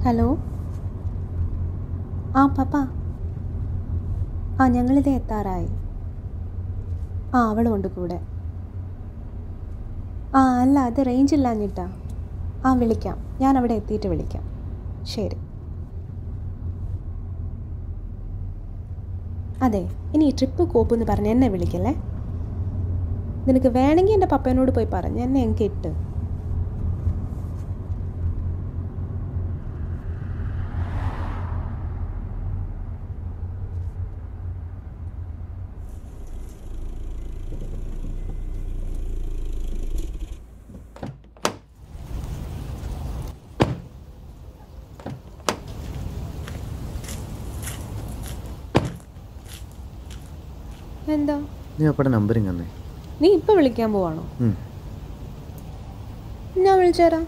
Hello ആ പപ്പ ആ ഞങ്ങളിത് എത്താറായി ആ അവളും ഉണ്ട് കൂടെ ആ അല്ല അത് റേഞ്ച് ഇല്ലാഞ്ഞിട്ടാ ആ വിളിക്കാം ഞാൻ അവിടെ എത്തിയിട്ട് വിളിക്കാം ശരി അതെ ഇനി ഈ ട്രിപ്പ് കോപ്പെന്ന് പറഞ്ഞ് എന്നെ വിളിക്കല്ലേ നിനക്ക് വേണമെങ്കിൽ എൻ്റെ പപ്പേനോട് പോയി പറഞ്ഞ് എന്നെ എനിക്ക് ഇട്ട് എന്താ നീ അപ്പടെ നമ്പറിങ് തന്നെ നീ ഇപ്പം വിളിക്കാൻ പോവാണോ ഞാൻ വിളിച്ചുതരാം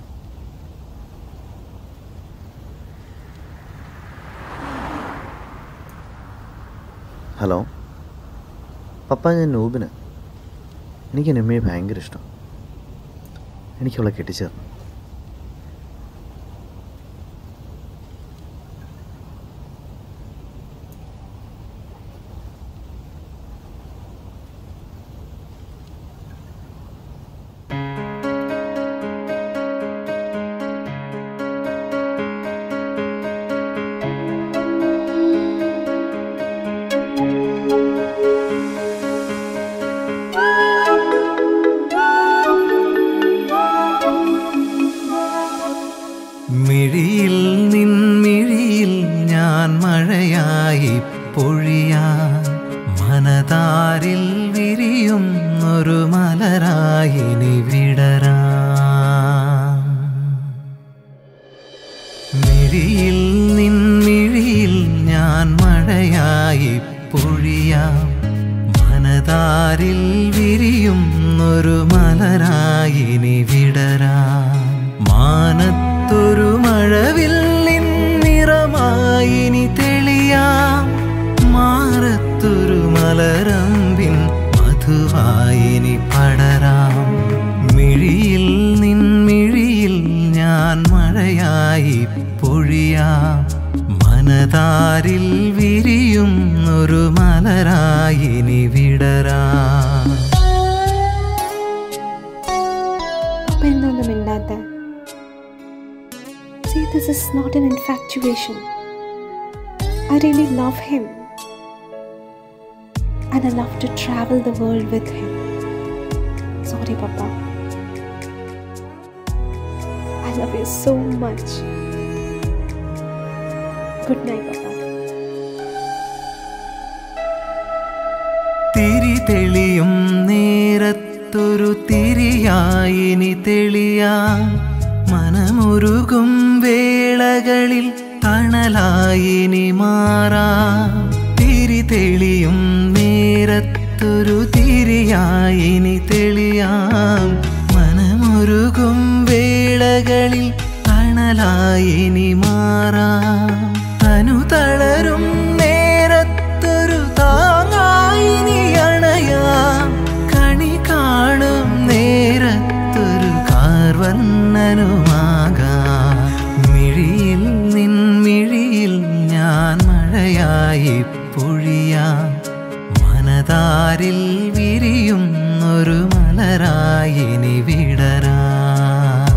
ഹലോ പപ്പ ഞാൻ നൂബിന് എനിക്ക് നിമ്മയെ ഭയങ്കര ഇഷ്ടം എനിക്കവളെ കെട്ടിച്ചേർന്നു മിഴിയിൽ നിൻമിഴിയിൽ ഞാൻ മഴയായി പൊഴിയാൻ മനതാരിൽ വിരിയുന്നൊരു മലരായി ഇനി വിടരാം മിഴിയിൽ നിൻമിഴിയിൽ ഞാൻ മഴയായി പൊഴിയാം മനതാരിൽ വിരിയുന്നൊരു മലരായി ഇനി വിടരാം മാനത്തൊരു മഴവില്ലിൻ നിറമായി ഇനി തെളിയാം മാറത്തൊരു മലരമ്പിൻ മധുവായി ഇനി പടരാം മിഴിയിൽ നിൻമിഴിയിൽ ഞാൻ മഴയായി പൊഴിയാം മനതാരിൽ വിരിയുന്നൊരു മലരായി ഇനി വിടരാം അപ്പം എന്തൊന്നും മിണ്ടാത്ത See, this is not an infatuation. I really love him. And I love to travel the world with him. Sorry, Papa. I love you so much. Good night, Papa. തിരി തെളിയും നേരത്തൊരു തിരിയായി ഇനി തെളിയാം മനമുരുകും വേളകളിൽ തണലായി ഇനി മാറാം തിരി തെളിയും നേരത്തൊരു തിരിയായി ഇനി തെളിയാം മനമുരുകും വേളകളിൽ തണലായി ഇനി മാറാം തനു തളരും നേരത്തൊരു താങ്ങായി ഇനി അണയാം കണി കാണും നേരത്തൊരു കാർവർണ്ണനുമാകാം മിഴിയിൽ നിൻ മിഴിയിൽ ഞാൻ മഴയായി പൊഴിയാം മനതാരിൽ വിരിയുന്നൊരു മലരായി ഇനി വിടരാം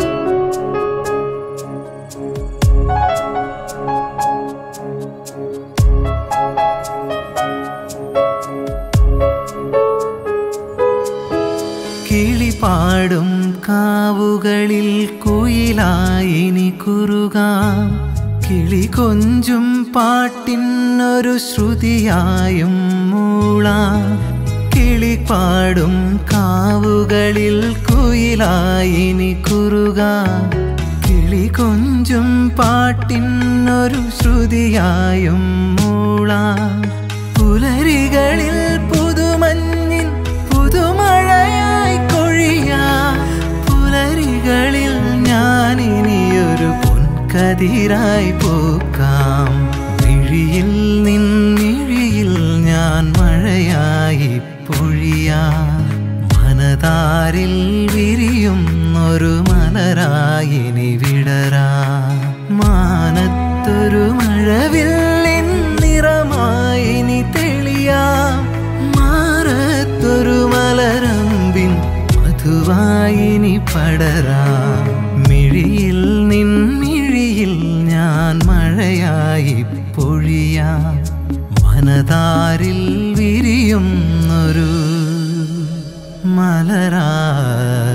കിളിപാടും കാവുകളിൽ കുയിലായിനി കുറുകാം കിളി കൊഞ്ചും പാട്ടിനൊരു ശ്രുതിയായും മൂളാം കിളിപാടും കാവുകളിൽ കുയിലായിനി കുറുകാം കിളി കൊഞ്ചും പാട്ടിനൊരു ശ്രുതിയായും മൂളാം പുലരികളിൽ പുതുമഞ്ഞിൻ പുതുമഴയായി കൊഴിയാ പുലരികളിൽ ഞാൻ ഇനിയൊരു പൊൻകതിരായി പൂക്കാം മിഴിയിൽ നിൻ മിഴിയിൽ ഞാൻ മഴയായി പൊഴിയാ മനതാരിൽ വിരിയുന്നൊരു മലരായി ഇനി വിടരാ മാ മഴവില്ലിൻ നിറമായി നീ തെളിയാം മാറത്തൊരു മലരമ്പിൻ മധുവായി നീ പടരാം മിഴിയിൽ നിൻ മിഴിയിൽ ഞാൻ മഴയായി പൊഴിയാം മനതാരിൽ വിരിയുന്നൊരു മലരായി